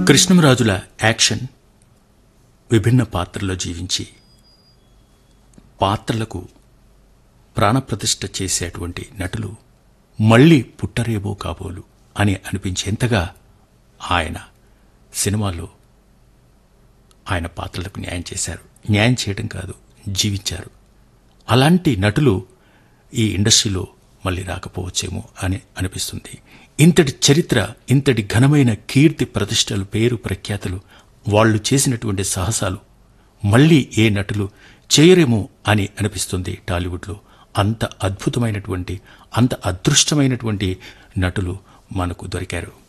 కృష్ణంరాజుల action విభిన్న పాత్రల్లో జీవించి పాత్రలకు ప్రాణప్రతిష్ఠ చేసేటువంటి నటులు మళ్ళీ పుట్టరేబో కాబోలు అని అనిపించేంతగా ఆయన సినిమాలో ఆయన పాత్రలకు న్యాయం చేశారు న్యాయం చేయడం కాదు జీవించారు అలాంటి నటులు ఈ ఇండస్ట్రీలో మళ్ళీ రాకపోవచ్చేమో అని అనిపిస్తుంది ఇంతటి చరిత్ర ఇంతటి ఘనమైన కీర్తి ప్రతిష్టలు పేరు ప్రఖ్యాతులు వాళ్ళు చేసినటువంటి సాహసాలు మళ్ళీ ఏ నటులు చేయరేమో అని అనిపిస్తుంది టాలీవుడ్లో అంత అద్భుతమైనటువంటి అంత అదృష్టమైనటువంటి నటులు మనకు దొరికారు